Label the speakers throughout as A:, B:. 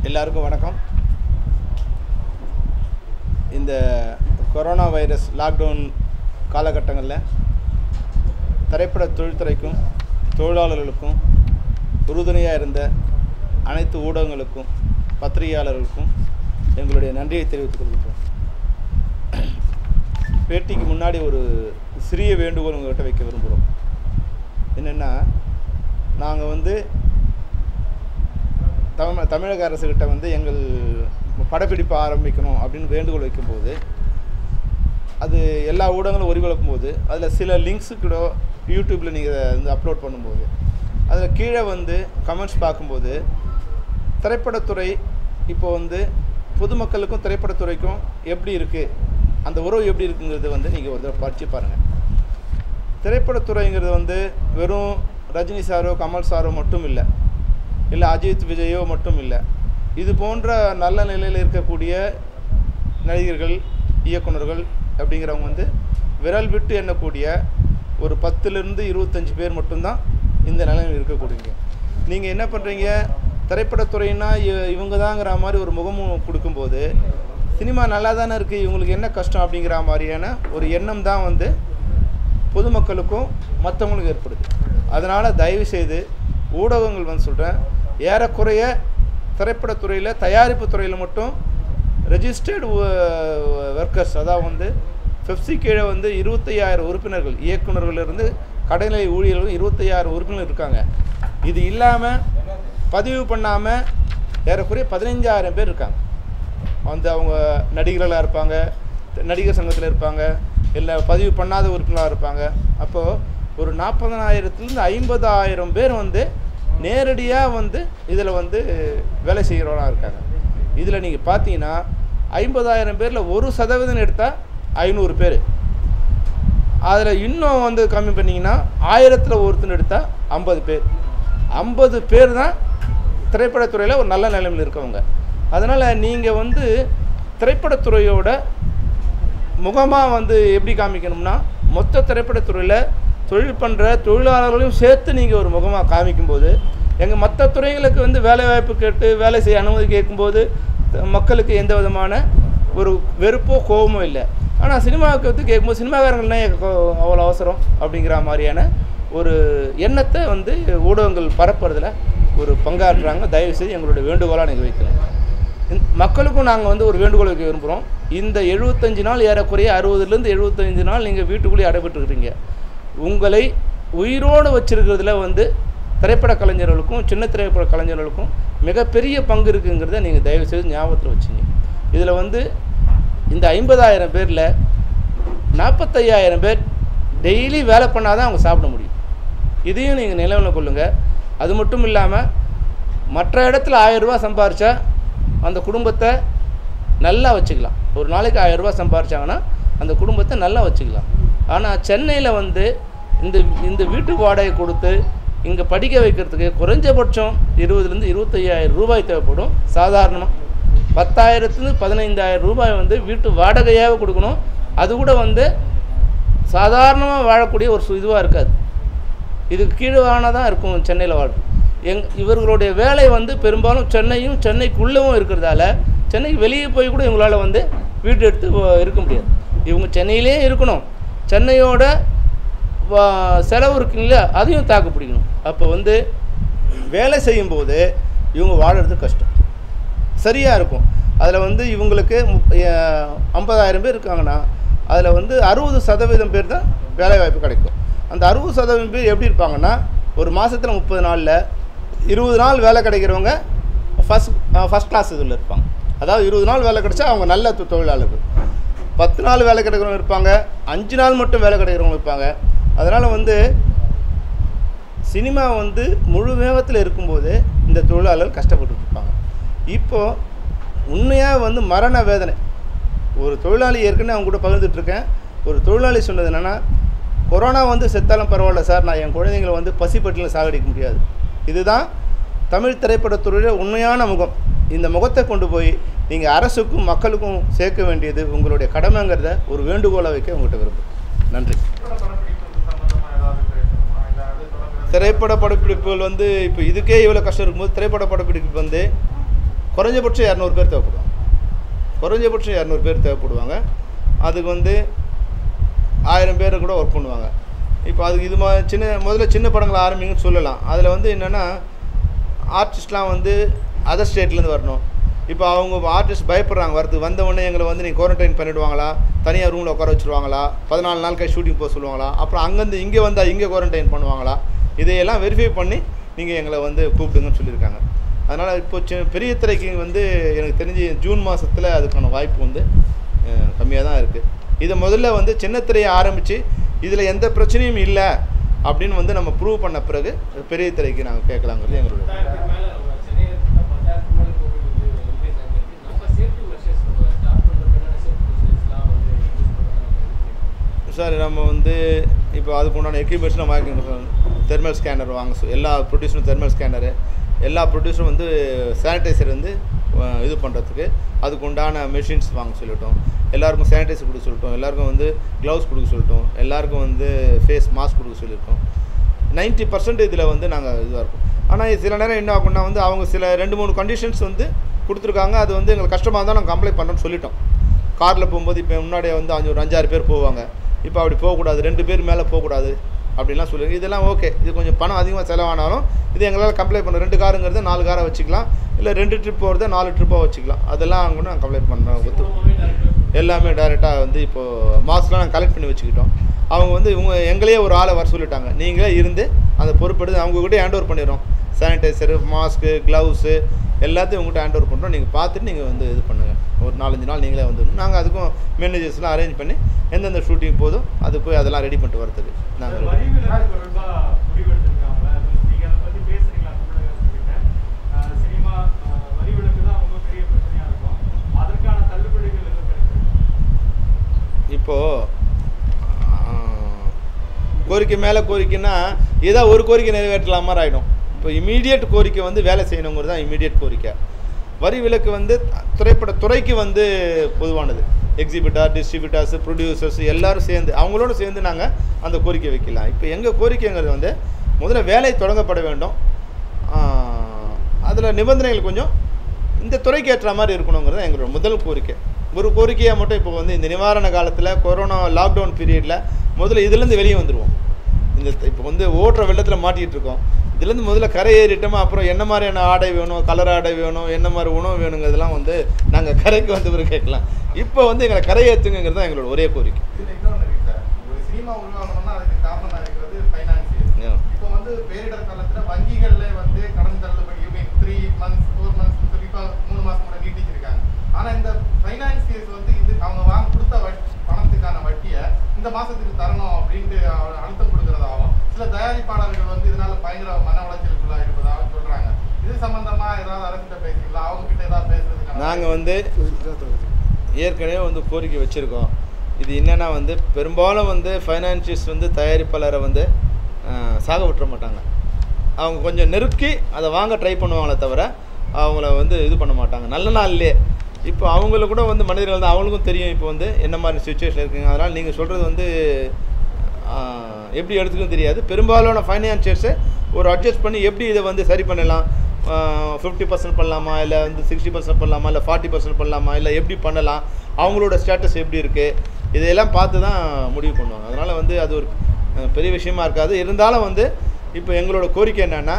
A: எல்லாருக்கும் வணக்கம் இந்த கொரோனா வைரஸ் லாக்டவுன் காலகட்டங்களில் திரைப்பட தொழில்துறைக்கும் தொழிலாளர்களுக்கும் உறுதுணையாக இருந்த அனைத்து ஊடகங்களுக்கும் பத்திரிகையாளர்களுக்கும் எங்களுடைய நன்றியை தெரிவித்துக் கொள்கின்றோம் பேட்டிக்கு முன்னாடி ஒரு சிறிய வேண்டுகோள் உங்கள்கிட்ட வைக்க விரும்புகிறோம் என்னென்னா நாங்கள் வந்து தமிழ் தமிழக அரசுக்கிட்ட வந்து எங்கள் படப்பிடிப்பு ஆரம்பிக்கணும் அப்படின்னு வேண்டுகோள் வைக்கும்போது அது எல்லா ஊடகங்களும் ஒருங்கிழக்கும் போது அதில் சில லிங்க்ஸு கூட யூடியூப்பில் நீங்கள் வந்து அப்லோட் பண்ணும்போது அதில் கீழே வந்து கமெண்ட்ஸ் பார்க்கும்போது திரைப்படத்துறை இப்போ வந்து பொதுமக்களுக்கும் திரைப்படத்துறைக்கும் எப்படி இருக்குது அந்த உறவு எப்படி இருக்குங்கிறது வந்து நீங்கள் ஒரு தடவை படித்து பாருங்கள் திரைப்படத்துறைங்கிறது வந்து வெறும் ரஜினி சாரோ கமல் சாரோ மட்டும் இல்லை இல்லை அஜித் விஜயோ மட்டும் இல்லை இது போன்ற நல்ல நிலையில் இருக்கக்கூடிய நடிகர்கள் இயக்குனர்கள் அப்படிங்கிறவங்க வந்து விரல் விட்டு எண்ணக்கூடிய ஒரு பத்துலேருந்து இருபத்தஞ்சி பேர் மட்டும்தான் இந்த நிலையில் இருக்கக்கூடியங்க நீங்கள் என்ன பண்ணுறீங்க திரைப்படத்துறைனா இ- இவங்க தாங்கிற மாதிரி ஒரு முகமும் கொடுக்கும்போது சினிமா நல்லா தானே இருக்குது இவங்களுக்கு என்ன கஷ்டம் அப்படிங்கிற மாதிரியான ஒரு எண்ணம் தான் வந்து பொதுமக்களுக்கும் மற்றவங்களுக்கும் ஏற்படுது அதனால் தயவு செய்து ஊடகங்கள் வந்து சொல்கிறேன் ஏறக்குறைய திரைப்படத்துறையில் தயாரிப்பு துறையில் மட்டும் ரெஜிஸ்டர்டு ஒர்க்கர்ஸ் அதாவது வந்து பெப்சி கீழே வந்து இருபத்தையாயிரம் உறுப்பினர்கள் இயக்குனர்களிலிருந்து கடைநிலை ஊழியர்கள் இருபத்தையாயிரம் உறுப்பினர் இருக்காங்க இது இல்லாமல் பதிவு பண்ணாமல் ஏறக்குறைய பதினஞ்சாயிரம் பேர் இருக்காங்க வந்து அவங்க நடிகர்களாக இருப்பாங்க நடிகர் சங்கத்தில் இருப்பாங்க இல்லை பதிவு பண்ணாத உறுப்பினராக இருப்பாங்க அப்போது ஒரு நாற்பதனாயிரத்துலேருந்து ஐம்பதாயிரம் பேர் வந்து நேரடியாக வந்து இதில் வந்து வேலை செய்கிறவங்களா இருக்காங்க இதில் நீங்கள் பார்த்தீங்கன்னா ஐம்பதாயிரம் பேரில் ஒரு சதவீதம் எடுத்தால் ஐநூறு பேர் அதில் இன்னும் வந்து கம்மி பண்ணிங்கன்னா ஆயிரத்தில் ஒருத்தன் எடுத்தால் ஐம்பது பேர் ஐம்பது பேர் தான் திரைப்படத்துறையில் ஒரு நல்ல நிலைமையில் இருக்கவங்க அதனால் நீங்கள் வந்து திரைப்படத்துறையோட முகமாக வந்து எப்படி காமிக்கணும்னா மொத்த திரைப்படத்துறையில் தொழில் பண்ணுற தொழிலாளர்களையும் சேர்த்து நீங்கள் ஒரு முகமாக காமிக்கும்போது எங்கள் மற்ற துறைகளுக்கு வந்து வேலை வாய்ப்பு கேட்டு வேலை செய்ய அனுமதி கேட்கும்போது த- மக்களுக்கு எந்த விதமான ஒரு வெறுப்போ கோபமோ இல்லை ஆனால் சினிமாவுக்கு வந்து கேட்கும்போது சினிமாக்காரங்கள்னா அவ்வளோ அவசரம் அப்படிங்கிற மாதிரியான ஒரு எண்ணத்தை வந்து ஊடகங்கள் பரப்புறதுல ஒரு பங்காற்றுறாங்க தயவுசெய்து எங்களுடைய வேண்டுகோளாக நீங்கள் வைக்கணும் இந்த- மக்களுக்கும் நாங்கள் வந்து ஒரு வேண்டுகோள் வைக்க விரும்புகிறோம் இந்த எழுபத்தஞ்சு நாள் ஏறக்குறைய அறுபதுலேருந்து எழுபத்தஞ்சு நாள் நீங்கள் வீட்டுக்குள்ளேயே அடைபட்டுருக்கிறீங்க உங்களை உயிரோடு வச்சிருக்கிறதுல வந்து திரைப்பட கலைஞர்களுக்கும் சின்ன திரைப்பட கலைஞர்களுக்கும் மிகப்பெரிய பங்கு இருக்குங்கிறத நீங்கள் தயவுசெய்து ஞாபகத்தில் வச்சுங்க இதில் வந்து இந்த ஐம்பதாயிரம் பேரில் நாற்பத்தையாயிரம் பேர் டெய்லி வேலை பண்ணாதான் அவங்க சாப்பிட முடியும் இதையும் நீங்கள் நிலவில் கொள்ளுங்கள் அது மட்டும் இல்லாமல் மற்ற இடத்துல ஆயிரம் ரூபாய் சம்பாரிச்சா அந்த குடும்பத்தை நல்லா வச்சுக்கலாம் ஒரு நாளைக்கு ஆயிரம் ரூபாய் சம்பாரிச்சாங்கன்னா அந்த குடும்பத்தை நல்லா வச்சுக்கலாம் ஆனால் சென்னையில் வந்து இந்த இந்த வீட்டு வாடகை கொடுத்து இங்கே படிக்க வைக்கிறதுக்கு குறைஞ்சபட்சம் இருபதுலேருந்து இருபத்தையாயிரம் ரூபாய் தேவைப்படும் சாதாரணமாக பத்தாயிரத்துலேருந்து பதினைந்தாயிரம் ரூபாய் வந்து வீட்டு வாடகையாக கொடுக்கணும் அது கூட வந்து சாதாரணமாக வாழக்கூடிய ஒரு இதுவாக இருக்காது இதுக்கு கீழான தான் இருக்கும் சென்னையில் வாழ்க்கை எங் இவர்களுடைய வேலை வந்து பெரும்பாலும் சென்னையும் சென்னைக்குள்ளவும் இருக்கிறதால சென்னைக்கு வெளியே போய் கூட இவங்களால வந்து வீட்டு எடுத்து வ- இருக்க முடியாது இவங்க சென்னையிலே இருக்கணும் சென்னையோட வா- செலவு இருக்குங்களா அதையும் தாக்கு பிடிக்கணும் அப்போ வந்து வேலை செய்யும்போது இவங்க வாழறது கஷ்டம் சரியாக இருக்கும் அதில் வந்து இவங்களுக்கு முப்ப- அஹ் ஐம்பதாயிரம் பேர் இருக்காங்கன்னா அதில் வந்து அறுபது சதவீதம் பேர் தான் வேலைவாய்ப்பு கிடைக்கும் அந்த அறுபது சதவீதம் பேர் எப்படி இருப்பாங்கன்னா ஒரு மாதத்தில் முப்பது நாளில் இருபது நாள் வேலை கிடைக்கிறவங்க ஃபஸ்ட் ஃபஸ்ட் கிளாஸ் இதில் இருப்பாங்க அதாவது இருபது நாள் வேலை கிடைச்சா அவங்க நல்ல தொ- தொழிலாளர்கள் பத்து நாள் வேலை கிடைக்கிறவங்க இருப்பாங்க அஞ்சு நாள் மட்டும் வேலை கிடைக்கிறவங்க இருப்பாங்க அதனால் வந்து சினிமா வந்து முழு வேகத்தில் இருக்கும்போது இந்த தொழிலாளர்கள் கஷ்டப்பட்டுட்டு இருப்பாங்க இப்போது உண்மையாக வந்து மரண வேதனை ஒரு தொழிலாளி ஏற்கனவே அவங்க கூட பகிர்ந்துட்டு இருக்கேன் ஒரு தொழிலாளி சொன்னது என்னென்னா கொரோனா வந்து செத்தாலும் பரவாயில்ல சார் நான் என் குழந்தைங்களை வந்து பசிப்பட்டியில் சாகடிக்க முடியாது இதுதான் தமிழ் திரைப்படத்துறையோட உண்மையான முகம் இந்த முகத்தை கொண்டு போய் நீங்கள் அரசுக்கும் மக்களுக்கும் சேர்க்க வேண்டியது உங்களுடைய கடமைங்கிறத ஒரு வேண்டுகோளை வைக்க உங்கள்கிட்ட விரும்புகிறேன் நன்றி திரைப்பட படப்பிடிப்புகள் வந்து இப்போ இதுக்கே இவ்வளோ கஷ்டம் இருக்கும்போது திரைப்பட படப்பிடிப்பு வந்து குறைஞ்சபட்சம் இரநூறு பேர் தேவைப்படுவாங்க குறைஞ்சபட்சம் இரநூறு பேர் தேவைப்படுவாங்க அதுக்கு வந்து ஆயிரம் பேர் கூட ஒர்க் பண்ணுவாங்க இப்போ அதுக்கு இது மா சின்ன முதல்ல சின்ன படங்களை ஆரம்பிங்கன்னு சொல்லலாம் அதில் வந்து என்னென்னா ஆர்டிஸ்ட்லாம் வந்து அதர் ஸ்டேட்லேருந்து வரணும் இப்போ அவங்க ஆர்டிஸ்ட் பயப்படுறாங்க வரதுக்கு வந்த உடனே எங்களை வந்து நீங்கள் குவாரண்டைன் பண்ணிவிடுவாங்களா தனியாக ரூமில் உட்கார வச்சுருவாங்களா பதினாலு நாள் கழிச்சு ஷூட்டிங் போக சொல்லுவாங்களா அப்புறம் அங்கேருந்து இங்கே வந்தால் இங்கே குவாரண்டைன் பண்ணுவாங்களா இதையெல்லாம் வெரிஃபை பண்ணி நீங்கள் எங்களை வந்து கூப்பிடுங்கன்னு சொல்லியிருக்காங்க அதனால் இப்போ சி பெரிய திரைக்கு வந்து எனக்கு தெரிஞ்சு ஜூன் மாதத்தில் அதுக்கான வாய்ப்பு வந்து கம்மியாக தான் இருக்குது இதை முதல்ல வந்து சின்ன திரையை ஆரம்பித்து இதில் எந்த பிரச்சனையும் இல்லை அப்படின்னு வந்து நம்ம ப்ரூவ் பண்ண பிறகு பெரிய திரைக்கு நாங்கள் கேட்கலாங்கிறது எங்களுடைய
B: பத்தாயிரத்துக்கு மேல நம்ம சென்னையில இருந்தா பத்தாயிரத்துக்கு மேல கோவிட் வந்து increase ஆகிருக்கு. நம்ம safety measures நம்ம start பண்றதுக்கு என்னென்ன safety measuresலாம் வந்து use பண்றதுன்னு
A: சார் நம்ம வந்து இப்போ அதுக்கு உண்டான எக்யூப்மெண்ட்ஸ்லாம் வாங்கிக்கணும் தெர்மல் ஸ்கேனர் வாங்க சொ- எல்லா ப்ரொடியூசரும் தெர்மல் ஸ்கேனரு எல்லா ப்ரொடியூசரும் வந்து சானிடைசர் வந்து அஹ், இது பண்ணுறதுக்கு அதுக்கு உண்டான மெஷின்ஸ் வாங்க சொல்லிட்டோம் எல்லாருக்கும் சானிடைசர் கொடுக்க சொல்லிட்டோம் எல்லாருக்கும் வந்து க்ளவுஸ் கொடுக்க சொல்லிட்டோம் எல்லாருக்கும் வந்து ஃபேஸ் மாஸ்க் கொடுக்க சொல்லியிருக்கோம் நைன்ட்டி பர்சன்ட் இதில் வந்து நாங்கள் இதுவாக இருக்கோம் ஆனால் சில நேரம் என்ன ஆகும்னா வந்து அவங்க சில ரெண்டு மூணு கண்டிஷன்ஸ் வந்து கொடுத்துருக்காங்க அது வந்து எங்களுக்கு கஷ்டமாக இருந்தால் நாங்கள் கம்ப்ளைண்ட் பண்ணுறோன்னு சொல்லிட்டோம் காரில் போகும்போது இப்போ முன்னாடியே வந்து அஞ்சு ஒரு அஞ்சாறு பேர் போவாங்க இப்போ அப்படி போகக்கூடாது ரெண்டு பேர் மேலே போகக்கூடாது அப்படிலாம் சொல்லுங்க இதெல்லாம் ஓகே இது கொஞ்சம் பணம் அதிகமாக செலவானாலும் இது எங்களால் கம்ப்ளைண்ட் பண்ண ரெண்டு காருங்கிறது நாலு காரை வச்சுக்கலாம் இல்லை ரெண்டு ட்ரிப் போகிறத நாலு ட்ரிப்பாக வச்சுக்கலாம் அதெல்லாம் கூட நாங்கள் கம்ப்ளைண்ட் பண்ணுறோம் ஒத்து
B: மூலமாவே direct ஆ
A: எல்லாமே டைரெக்டாக வந்து இப்போது மாஸ்க்லாம் நாங்கள் கலெக்ட் பண்ணி வச்சுக்கிட்டோம் அவங்க வந்து இவங்க எங்களையே ஒரு ஆளை வர சொல்லிட்டாங்க நீங்களே இருந்து அந்த பொறுப்பெடுத்து அவங்கக்கிட்ட ஹேண்ட் ஓவர் பண்ணிடுறோம் சானிடைசரு மாஸ்க்கு க்ளவுஸு எல்லாத்தையும் உங்கள்கிட்ட ஹேண்ட் ஓவர் பண்ணுறோம் நீங்கள் பார்த்துட்டு நீங்கள் வந்து இது பண்ணுங்கள் ஒரு நாலஞ்சு நாள் நீங்களே வந்து நாங்கள் அதுக்கும் மேனேஜர்ஸ்லாம் அரேஞ்ச் பண்ணி எந்தெந்த ஷூட்டிங் போதோ அது போய் அதெல்லாம் ரெடி பண்ணிட்டு வரதுக்கு நாங்கள்
C: வரி விலக்கு தொடர்பா முடிவெடுத்திருக்காங்களா அது நீங்க அதை பத்தி பேசுறீங்களா தமிழக அரசுகிட்ட அஹ் சினிமா அஹ் வரி விலக்கு தான் ரொம்ப பெரிய பிரச்சனையா இருக்கும் அதற்கான தள்ளுபடிகள் எதுவும் கிடைக்கும்
A: இப்போது கோரிக்கை மேலே கோரிக்கைன்னா ஏதோ ஒரு கோரிக்கை நிறைவேற்றலாம் மாதிரி ஆகிடும் இப்போ இமீடியட் கோரிக்கை வந்து வேலை செய்யணுங்கிறது தான் இமீடியட் கோரிக்கை வரி விலக்கு வந்து திரைப்பட துறைக்கு வந்து பொதுவானது எக்ஸிபிட்டார் டிஸ்ட்ரிபியூட்டர்ஸ் ப்ரொடியூசர்ஸ் எல்லாரும் சேர்ந்து அவங்களோட சேர்ந்து நாங்கள் அந்த கோரிக்கை வைக்கலாம் இப்போ எங்கள் கோரிக்கைங்கிறது வந்து முதல்ல வேலை தொடங்கப்பட வேண்டும் அதில் நிபந்தனைகள் கொஞ்சம் இந்த துறைக்கு ஏற்ற மாதிரி இருக்கணுங்கிறது தான் எங்களோட முதல் கோரிக்கை ஒரு கோரிக்கையாக மட்டும் இப்போ வந்து இந்த நிவாரண காலத்தில் கொரோனா லாக்டவுன் பீரியடில் முதல்ல இதுலேருந்து வெளியே வந்துடுவோம் இந்த இப்போ வந்து ஓட்டுற வெள்ளத்தில் மாட்டிகிட்டு இருக்கோம் இதுலேருந்து முதல்ல கரை ஏறிட்டோமா அப்புறம் என்ன மாதிரியான ஆடை வேணும் கலர் ஆடை வேணும் என்ன மாதிரி உணவு வேணுங்கிறதெல்லாம் வந்து நாங்கள் கரைக்கு வந்து பிறகு கேட்கலாம் இப்போ வந்து எங்களை கரை ஏற்றுங்கிறது தான் எங்களோட ஒரே கோரிக்கை
D: இதுல இன்னொன்னு இருக்கு சார் ஒரு சினிமா உருவாகணும்னா அதுக்கு காரணமா இருக்கிறது ஃபைனான்சியல்
A: Yeah.
D: இப்போ வந்து பேரிடர் காலத்துல வங்கிகள்ல வந்து கடன் தள்ளுபடி you mean three months four months குறிப்பா மூணு மாசம் கூட நீட்டிச்சிருக்காங்க ஆனா இந்த ஃபைனான்சியர்ஸ் வந்து இது அவங்க வாங்க கொடுத்த வட்டி பணத்துக்கான வட்டியை இந்த மாசத்துக்கு தரணும் அப்படின்ட்டு அவ- அழுத்தம் கொடுக்கறதாகவும் சில தயாரிப்பாளர்கள் வந்து இதனால பயங்கர மன உளைச்சலுக்குள்ளா இருப்பதாக சொல்றாங்க இது சம்பந்தமா ஏதாவது அரசிட்ட பேசுறீங்களா அவங்க கிட்ட ஏதாவது பேசுறதுக்கான
A: நாங்கள் வந்து ஏற்கனவே வந்து கோரிக்கை வச்சுருக்கோம் இது என்னென்னா வந்து பெரும்பாலும் வந்து ஃபைனான்சியஸ் வந்து தயாரிப்பாளரை வந்து ஆஹ், சாக விட்டுற மாட்டாங்க அவங்க கொஞ்சம் நெருக்கி அதை வாங்க ட்ரை பண்ணுவாங்களே தவிர அவங்கள வந்து இது பண்ண மாட்டாங்க நல்ல நாள்லேயே இப்போ அவங்கள கூட வந்து மனிதர்கள் தான் அவங்களுக்கும் தெரியும் இப்போ வந்து என்ன மாதிரி சுச்சுவேஷன் இருக்குங்க அதனால் நீங்கள் சொல்கிறது வந்து ஆஹ், எப்படி எடுத்துக்கும் தெரியாது பெரும்பாலான ஃபைனான்சியர்ஸை ஒரு அட்ஜஸ்ட் பண்ணி எப்படி இதை வந்து சரி பண்ணலாம் ஃபிஃப்டி பர்சன்ட் பண்ணலாமா இல்லை வந்து சிக்ஸ்டி பர்சன்ட் பண்ணலாமா இல்லை ஃபார்ட்டி பர்சன்ட் பண்ணலாமா இல்லை எப்படி பண்ணலாம் அவங்களோட ஸ்டேட்டஸ் எப்படி இருக்குது இதையெல்லாம் பார்த்து தான் முடிவு பண்ணுவாங்க அதனால் வந்து அது ஒரு அஹ், பெரிய விஷயமா இருக்காது இருந்தாலும் வந்து இப்போ எங்களோட கோரிக்கை என்னென்னா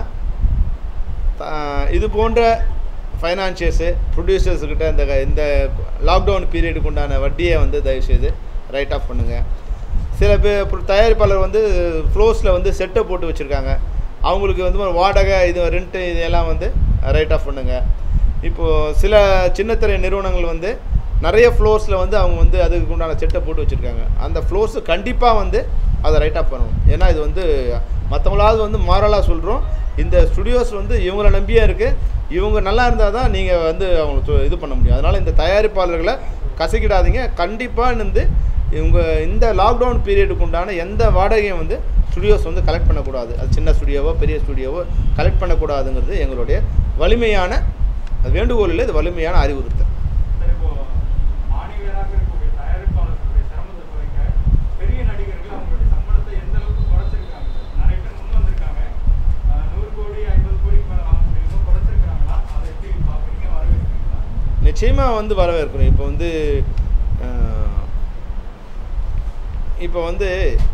A: இது போன்ற ஃபைனான்சியர்ஸு ப்ரொடியூசர்ஸுக்கிட்ட இந்த இந்த லாக்டவுன் பீரியடுக்கு உண்டான வட்டியை வந்து தயவுசெய்து ரைட் ஆஃப் பண்ணுங்கள் சில பேர் அப்புறம் தயாரிப்பாளர் வந்து ஃப்ளோஸில் வந்து செட்டை போட்டு வச்சுருக்காங்க அவங்களுக்கு வந்து ஒரு வாடகை இது ரெண்ட்டு இதெல்லாம் வந்து ரைட் ஆஃப் பண்ணுங்கள் இப்போது சில சின்னத்திரை நிறுவனங்கள் வந்து நிறைய ஃப்ளோர்ஸில் வந்து அவங்க வந்து அதுக்கு உண்டான செட்டை போட்டு வச்சுருக்காங்க அந்த ஃப்ளோர்ஸு கண்டிப்பாக வந்து அதை ரைட் ஆஃப் பண்ணணும் ஏன்னா இது வந்து மற்றவங்களாவது வந்து மாரலாக சொல்கிறோம் இந்த ஸ்டுடியோஸ் வந்து இவங்கள நம்பியே இருக்குது இவங்க நல்லா இருந்தால் தான் நீங்கள் வந்து அவங்களுக்கு தொ- இது பண்ண முடியும் அதனால் இந்த தயாரிப்பாளர்களை கசக்கிடாதீங்க கண்டிப்பாக வந்து இவங்க இந்த லாக்டவுன் பீரியடுக்கு உண்டான எந்த வாடகையும் வந்து ஸ்டுடியோஸ் வந்து கலெக்ட் பண்ணக்கூடாது அது சின்ன ஸ்டுடியோவோ பெரிய ஸ்டுடியோவோ கலெக்ட் பண்ணக்கூடாதுங்கிறது எங்களுடைய வலிமையான வேண்டுகோள் இல்லை இது வலிமையான அறிவுறுத்தல்
C: சரி இப்போ மாநிலராக இருக்கக்கூடிய தயாரிப்பாளர்களுடைய சிரமத்தை குறைக்க பெரிய நடிகர்கள் அவங்களுடைய சம்பளத்தை எந்த அளவுக்கு குறைச்சிருக்காங்க நிறைய பேர் முன் வந்திருக்காங்க அஹ் நூறு கோடி ஐம்பது கோடிக்கு மேல வாங்க முடியுமோ குறைச்சிருக்காங்களா அதை எப்படி பார்க்குறீங்க வரவேற்கிறீங்க
A: நிச்சயமாக வந்து வரவேற்கணும் இப்போ வந்து அஹ், இப்போ வந்து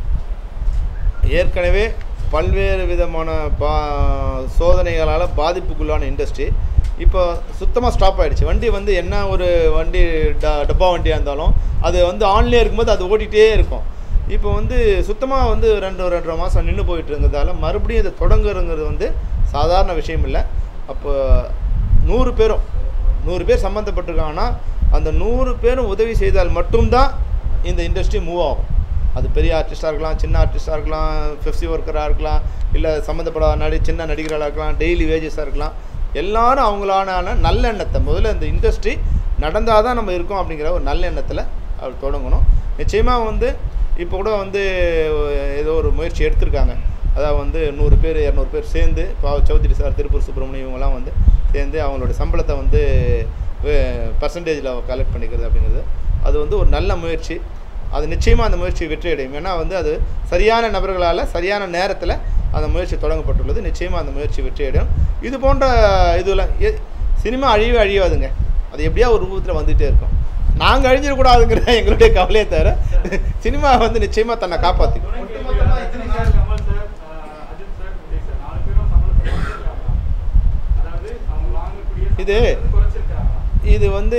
A: ஏற்கனவே பல்வேறு விதமான பா சோதனைகளால் பாதிப்புக்குள்ளான இண்டஸ்ட்ரி இப்போ சுத்தமாக ஸ்டாப் ஆயிடுச்சு வண்டி வந்து என்ன ஒரு வண்டி ட டப்பா வண்டியாக இருந்தாலும் அது வந்து ஆன்லேயே இருக்கும்போது அது ஓடிட்டே இருக்கும் இப்போ வந்து சுத்தமாக வந்து ரெண்டு ரெண்டரை மாதம் நின்று போயிட்டு இருந்ததால மறுபடியும் இதை தொடங்குறதுங்கிறது வந்து சாதாரண விஷயம் இல்லை அப்போ நூறு பேரும் நூறு பேர் சம்மந்தப்பட்டிருக்காங்கன்னா அந்த நூறு பேரும் உதவி செய்தால் மட்டும்தான் இந்த இண்டஸ்ட்ரி மூவ் ஆகும் அது பெரிய ஆர்டிஸ்டாக இருக்கலாம் சின்ன ஆர்டிஸ்டாக இருக்கலாம் ஃபெஃப்சி ஒர்க்கராக இருக்கலாம் இல்லை சம்மந்தப்படாத நடி சின்ன நடிகர்களாக இருக்கலாம் டெய்லி வேஜஸாக இருக்கலாம் எல்லாரும் அவங்களான நல்ல எண்ணத்தை முதல்ல இந்த இண்டஸ்ட்ரி நடந்தால் தான் நம்ம இருக்கோம் அப்படிங்கிற ஒரு நல்ல எண்ணத்தில் அவர் தொடங்கணும் நிச்சயமாக வந்து இப்போ கூட வந்து ஏதோ ஒரு முயற்சி எடுத்திருக்காங்க அதாவது வந்து நூறு பேர் இரநூறு பேர் சேர்ந்து பாவ சௌத்ரி சார் திருப்பூர் சுப்பிரமணியம் இவங்கெல்லாம் வந்து சேர்ந்து அவங்களோட சம்பளத்தை வந்து பர்சன்டேஜில் கலெக்ட் பண்ணிக்கிறது அப்படிங்கிறது அது வந்து ஒரு நல்ல முயற்சி அது நிச்சயமாக அந்த முயற்சி வெற்றி அடையும் ஏன்னா வந்து அது சரியான நபர்களால் சரியான நேரத்தில் அந்த முயற்சி தொடங்கப்பட்டுள்ளது நிச்சயமாக அந்த முயற்சி வெற்றி அடையும் இது போன்ற இதில் சினிமா அழியவே அழியாதுங்க அது எப்படியா ஒரு ரூபத்தில் வந்துகிட்டே இருக்கும் நாங்கள் அழிஞ்சிடக்கூடாதுங்கிற எங்களுடைய கவலையை தவிர சினிமா வந்து நிச்சயமாக தன்னை காப்பாற்றிக்கும்
C: துணை கேள்வியா ரஜினி சார், கமல் சார், அஹ், அஜித் சார், விஜய் சார், நாலு பேரும் சம்பளத்தை குறைச்சிருக்காங்களா? அதாவது அவங்க வாங்கக்கூடிய
A: இது-
C: சம்பளத்தை குறைச்சிருக்காங்களா?
A: இது வந்து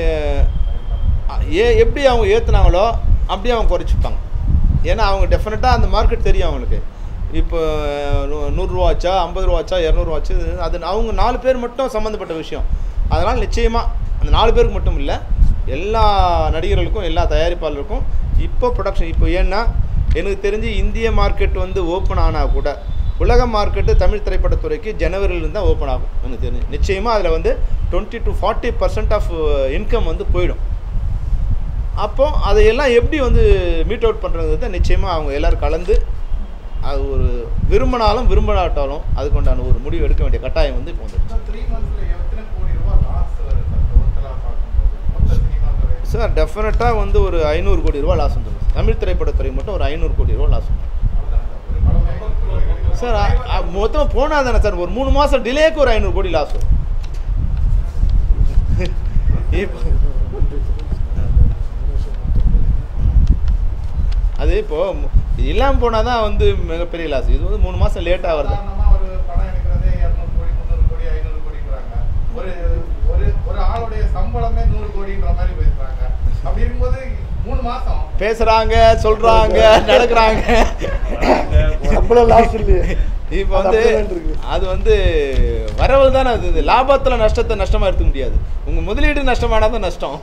A: அ, ஏ எப்படி அவங்க ஏற்றுனாங்களோ அப்படியே அவங்க குறைச்சிப்பாங்க ஏன்னா அவங்க டெஃபினட்டாக அந்த மார்க்கெட் தெரியும் அவங்களுக்கு இப்போ நூ- நூறுரூவாச்சா ஐம்பது ரூபாச்சா இரநூறுவாச்சு அது அவங்க நாலு பேர் மட்டும் சம்மந்தப்பட்ட விஷயம் அதனால் நிச்சயமாக அந்த நாலு பேருக்கு மட்டும் இல்லை எல்லா நடிகர்களுக்கும் எல்லா தயாரிப்பாளருக்கும் இப்போ ப்ரொடக்ஷன் இப்போ ஏன்னா எனக்கு தெரிஞ்சு இந்திய மார்க்கெட் வந்து ஓப்பன் ஆனால் கூட உலக மார்க்கெட்டு தமிழ் திரைப்படத்துறைக்கு ஜனவரியிலேருந்து தான் ஓப்பன் ஆகும் எனக்கு தெரிஞ்சு நிச்சயமாக அதில் வந்து twenty to forty percent of income வந்து போயிடும் அப்போ அதையெல்லாம் எப்படி வந்து மீட் அவுட் பண்ணுறது நிச்சயமாக அவங்க எல்லோரும் கலந்து அது ஒரு விரும்பினாலும் விரும்பினாட்டாலும் அதுக்கு உண்டான ஒரு முடிவு எடுக்க வேண்டிய கட்டாயம் வந்து இப்போ வந்துடுச்சு
D: த்ரீ மந்த்ஸ்ல எத்தனை கோடி ரூபாய் லாஸ் வருது சார் டோட்டலாக பார்க்கும்போது மொத்த சினிமா துறை
A: சார் டெஃபினட்டாக வந்து ஒரு ஐநூறு கோடி ரூபா லாஸ் வந்துடும் தமிழ் திரைப்படத்துறை மட்டும் ஒரு ஐநூறு கோடி ரூபா லாஸ் வந்துடும்
D: அவ்வளவுதான் சார். ஒரு படமே ஐநூறு கோடி இருக்கு.
A: சார் மொத்தமாக போனால் தானே சார் ஒரு மூணு மாதம் டிலேக்கு ஒரு ஐநூறு கோடி லாஸ் வரும் இப்போ அது இப்போது இது இல்லாமல் போனால் தான் வந்து மிகப்பெரிய லாஸ் இது வந்து மூணு மாதம் லேட்டாக வருது
D: சாதாரணமா ஒரு படம் எடுக்கிறதே 200 கோடி முந்நூறு கோடி ஐநூறு கோடிங்கிறாங்க ஒரு ஒரு ஒரு ஆளுடைய சம்பளமே நூறு கோடின்ற மாதிரி பேசுறாங்க அப்படி இருக்கும்போது மூணு மாசம்
A: பேசுகிறாங்க சொல்கிறாங்க நடக்கிறாங்க
E: சம்பளம் லாஸ் இல்லையே
A: இப்போ
E: அது
A: வந்து
E: அப்படிதான் இருக்கு.
A: அது வந்து வரவு தானே அது இது லாபத்தில் நஷ்டத்தை நஷ்டமாக எடுத்துக்க முடியாது உங்கள் முதலீடு நஷ்டமானால் தான் நஷ்டம்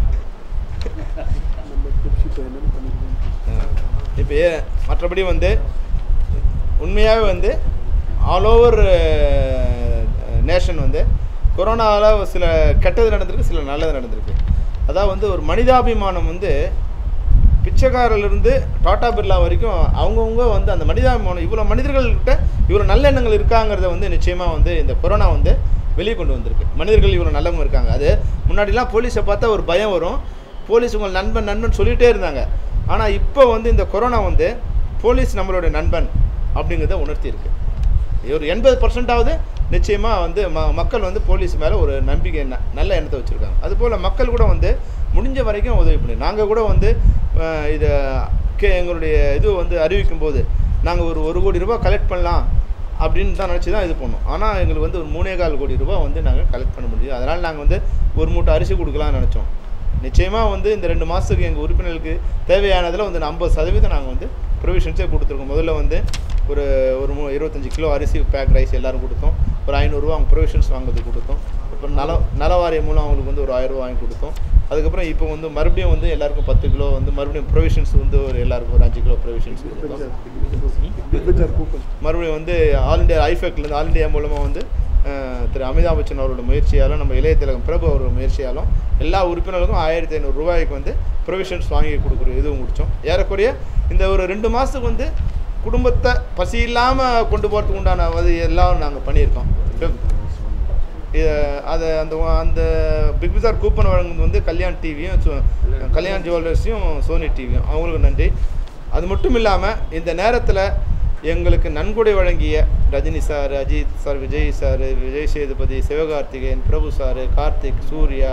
E: நம்ம பெப்சி என்னன்னு பண்ணிருக்கோம்
A: இப்போ ஏ- மற்றபடி வந்து உண்மையாகவே வந்து ஆல் ஓவர் நேஷன் வந்து கொரோனாவில் சில கெட்டது நடந்திருக்கு சில நல்லது நடந்திருக்கு அதாவது வந்து ஒரு மனிதாபிமானம் வந்து பிச்சைக்காரிலிருந்து டாடா பிர்லா வரைக்கும் அவங்கவுங்க வந்து அந்த மனிதாபிமானம் இவ்வளோ மனிதர்கள்கிட்ட இவ்வளோ நல்ல எண்ணங்கள் இருக்காங்கிறத வந்து நிச்சயமாக வந்து இந்த கொரோனா வந்து வெளியே கொண்டு வந்திருக்கு மனிதர்கள் இவ்வளோ நல்லவங்க இருக்காங்க அது முன்னாடிலாம் போலீஸை பார்த்தா ஒரு பயம் வரும் போலீஸ் உங்கள் நண்பன் நண்பன் சொல்லிகிட்டே இருந்தாங்க ஆனால் இப்போ வந்து இந்த கொரோனா வந்து போலீஸ் நம்மளுடைய நண்பன் அப்படிங்கிறத உணர்த்தியிருக்கு ஒரு எண்பது பர்சன்டாவது நிச்சயமாக வந்து ம மக்கள் வந்து போலீஸ் மேலே ஒரு நம்பிக்கை ந- நல்ல எண்ணத்தை வச்சுருக்காங்க அதுபோல் மக்கள் கூட வந்து முடிஞ்ச வரைக்கும் உதவி பண்ணி நாங்கள் கூட வந்து அஹ், இதை கே எங்களுடைய இது வந்து அறிவிக்கும் போது நாங்கள் ஒரு ஒரு கோடி ரூபாய் கலெக்ட் பண்ணலாம் அப்படின்னு தான் நினச்சி தான் இது பண்ணோம் ஆனால் எங்களுக்கு வந்து ஒரு மூணே கால் கோடி ரூபாய் வந்து நாங்கள் கலெக்ட் பண்ண முடியும் அதனால் நாங்கள் வந்து ஒரு மூட்டை அரிசி கொடுக்கலாம்னு நினச்சோம் நிச்சயமாக வந்து இந்த ரெண்டு மாதத்துக்கு எங்கள் உறுப்பினர்களுக்கு தேவையானதில் வந்து ஐம்பது சதவீதம் நாங்கள் வந்து ப்ரொவிஷன்ஸே கொடுத்துருக்கோம் முதல்ல வந்து ஒரு ஒரு மூ இருபத்தஞ்சி கிலோ அரிசி பேக் ரைஸ் எல்லாரும் கொடுத்தோம் ஒரு ஐநூறுரூவா அவங்க ப்ரொவிஷன்ஸ் வாங்குறதுக்கு கொடுத்தோம் அப்புறம் நல நல வாரியம் மூலம் அவங்களுக்கு வந்து ஒரு ஆயிரரூவா வாங்கி கொடுத்தோம் அதுக்கப்புறம் இப்போ வந்து மறுபடியும் வந்து எல்லாருக்கும் பத்து கிலோ வந்து மறுபடியும் ப்ரொவிஷன்ஸ் வந்து ஒரு எல்லாருக்கும் ஒரு அஞ்சு கிலோ ப்ரொவிஷன்ஸ் கொடுத்தோம்
E: பிக்பஜார் கூப்பன்
A: மறுபடியும் வந்து ஆல் இண்டியா ஐஃபெக்ட்லேருந்து ஆல் இண்டியா மூலமாக வந்து அஹ், திரு அமிதாப் பச்சன் அவரோட முயற்சியாலும் நம்ம இளைய திலகம் பிரபு அவரோட முயற்சியாலும் எல்லா உறுப்பினர்களுக்கும் ஆயிரத்தி ஐநூறு ரூபாய்க்கு வந்து ப்ரொவிஷன்ஸ் வாங்கி கொடுக்குற இதுவும் முடித்தோம் ஏறக்குறைய இந்த ஒரு ரெண்டு மாதத்துக்கு வந்து குடும்பத்தை பசி இல்லாமல் கொண்டு போகிறதுக்கு உண்டான அது எல்லாம் நாங்கள் பண்ணியிருக்கோம் இதை அதை அந்த அந்த பிக் பஜார் கூப்பன் வழங்குறது வந்து கல்யாண் டிவியும் கல்யாண் ஜுவல்லர்ஸையும் சோனி டிவியும் அவங்களுக்கு நன்றி அது மட்டும் இல்லாமல் இந்த நேரத்தில் எங்களுக்கு நன்கொடை வழங்கிய Rajini sir Ajith sir Vijay sir Vijay Sethupathi Sivakarthikeyan Prabhu sir Karthik Suriya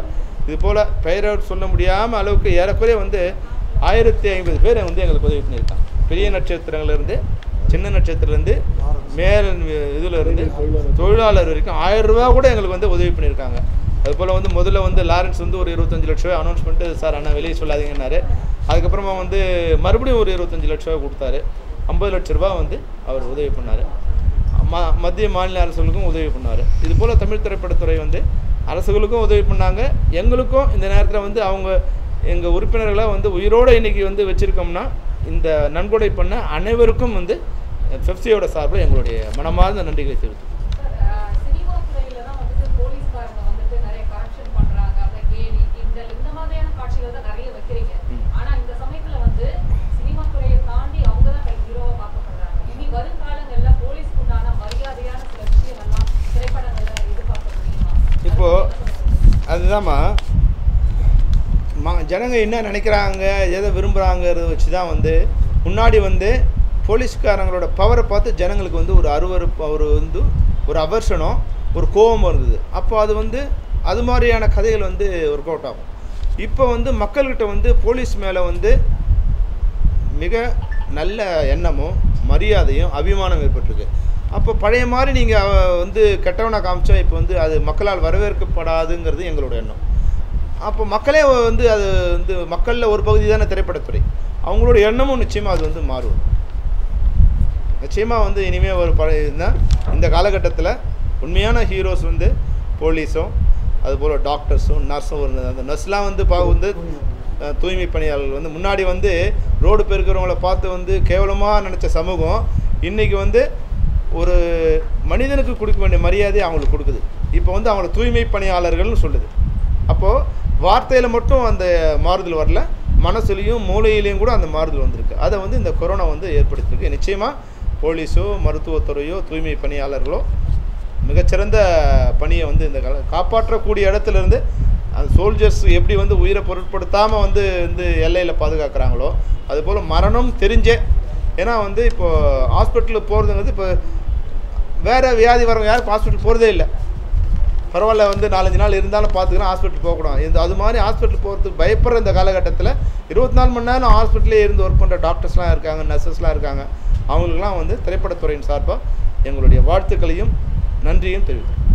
A: இது போல் பெயரை சொல்ல முடியாமல் அளவுக்கு ஏறக்குறைய வந்து ஆயிரத்தி ஐம்பது பேர் வந்து எங்களுக்கு உதவி பண்ணியிருக்காங்க பெரிய நட்சத்திரங்கள்லேருந்து சின்ன நட்சத்திரத்துலேருந்து மேல் இதில் இருந்து தொழிலாளர் வரைக்கும் ஆயிரம் ரூபா கூட எங்களுக்கு வந்து உதவி பண்ணியிருக்காங்க அதுபோல் வந்து முதல்ல வந்து லாரன்ஸ் வந்து ஒரு இருபத்தஞ்சு லட்ச ரூபாய் அனௌன்ஸ் பண்ணிட்டு சார் அண்ணா வெளியே சொல்லாதீங்கன்னாரு அதுக்கப்புறமா வந்து மறுபடியும் ஒரு இருபத்தஞ்சு லட்ச ரூபாய் கொடுத்தாரு ஐம்பது லட்ச ரூபாய் வந்து அவர் உதவி பண்ணார் ம மத்திய மாநில அரசுகளுக்கும் உதவி பண்ணார் இது போல் தமிழ் திரைப்படத்துறை வந்து அரசுகளுக்கும் உதவி பண்ணாங்க எங்களுக்கும் இந்த நேரத்தில் வந்து அவங்க எங்கள் உறுப்பினர்களை வந்து உயிரோடு இன்னைக்கு வந்து வச்சுருக்கோம்னா இந்த நன்கொடை பண்ண அனைவருக்கும் வந்து பெப்சியோட சார்பில் எங்களுடைய மனமார்ந்த நன்றிகளை தெரிவித்து
F: சார், சினிமா துறையில தான் வந்துட்டு போலீஸ்காரங்க வந்துட்டு நிறைய கரப்ஷன் பண்றாங்க அப்புறம் கேலி கிண்டல் இந்த மாதிரியான காட்சிகள் தான் நிறைய வைக்கிறீங்க ஆனா இந்த சமயத்துல வந்து சினிமா துறையை தாண்டி அவங்க தான் ஹீரோவா பார்க்கப்படுறாங்க இனி வருங்காலங்கள்ல போலீஸ்க்கு உண்டான மரியாதையான சில விஷயங்கள்லாம் திரைப்படங்கள்ல எதிர்பார்க்க முடியுமா
A: இப்போது அதுதாம்மா ம ஜனங்க என்ன நினைக்கிறாங்க எதை விரும்புகிறாங்கிறத வச்சு தான் வந்து முன்னாடி வந்து போலீஸ்காரங்களோட பவரை பார்த்து ஜனங்களுக்கு வந்து ஒரு அருவருப்பு ஒரு வந்து ஒரு அவர்ஷனம் ஒரு கோபம் இருந்தது அப்போ அது வந்து அது மாதிரியான கதைகள் வந்து ஒர்க் அவுட் ஆகும் இப்போ வந்து மக்கள்கிட்ட வந்து போலீஸ் மேலே வந்து மிக நல்ல எண்ணமும் மரியாதையும் அபிமானம் ஏற்பட்டிருக்கு அப்போ பழைய மாதிரி நீங்கள் வந்து கெட்டவனை காமிச்சா இப்போ வந்து அது மக்களால் வரவேற்கப்படாதுங்கிறது எங்களோட எண்ணம் அப்போ மக்களே வந்து அது வந்து மக்களில் ஒரு பகுதி தானே திரைப்படத்துறை அவங்களோட எண்ணமும் நிச்சயமாக அது வந்து மாறும் நிச்சயமாக வந்து இனிமேல் ஒரு பழைய இதுதான் இந்த காலகட்டத்தில் உண்மையான ஹீரோஸ் வந்து போலீஸும் அதுபோல் டாக்டர்ஸும் நர்ஸும் ஒரு அந்த நர்ஸ்லாம் வந்து பா வந்து அஹ், தூய்மை பணியாளர்கள் வந்து முன்னாடி வந்து ரோடு பெருக்கிறவங்கள பார்த்து வந்து கேவலமாக நினச்ச சமூகம் இன்றைக்கி வந்து ஒரு மனிதனுக்கு கொடுக்க வேண்டிய மரியாதை அவங்களுக்கு கொடுக்குது இப்போ வந்து அவங்கள தூய்மை பணியாளர்கள்னு சொல்லுது அப்போது வார்த்தையில் மட்டும் அந்த மாறுதல் வரல மனசுலையும் மூளையிலையும் கூட அந்த மாறுதல் வந்திருக்கு அதை வந்து இந்த கொரோனா வந்து ஏற்படுத்தியிருக்கு நிச்சயமாக போலீஸோ மருத்துவத்துறையோ தூய்மை பணியாளர்களோ மிகச்சிறந்த பணியை வந்து இந்த கால காப்பாற்றக்கூடிய இடத்துல இருந்து அந்த சோல்ஜர்ஸ் எப்படி வந்து உயிரை பொருட்படுத்தாமல் வந்து வந்து எல்லையில் பாதுகாக்கிறாங்களோ அதுபோல் மரணம் தெரிஞ்சே ஏன்னா வந்து இப்போது ஹாஸ்பிட்டலுக்கு போகிறதுங்கிறது இப்போ வேறு வியாதி வரவங்க யாரும் ஹாஸ்பிட்டல் போகிறதே இல்லை பரவாயில்ல வந்து நாலஞ்சு நாள் இருந்தாலும் பார்த்துக்கலாம் ஹாஸ்பிட்டல் போகக்கூடாது இந்த அது மாதிரி ஹாஸ்பிட்டல் போகிறதுக்கு பயப்படுற இந்த காலகட்டத்தில் இருபத்தி நாலு மணி நேரம் ஹாஸ்பிட்டலே இருந்து ஒர்க் பண்ணுற டாக்டர்ஸ்லாம் இருக்காங்க நர்சஸ்லாம் இருக்காங்க அவங்களுக்குலாம் வந்து திரைப்படத்துறையின் சார்பாக எங்களுடைய வாழ்த்துக்களையும் நன்றியும் தெரிவிக்கிறேன்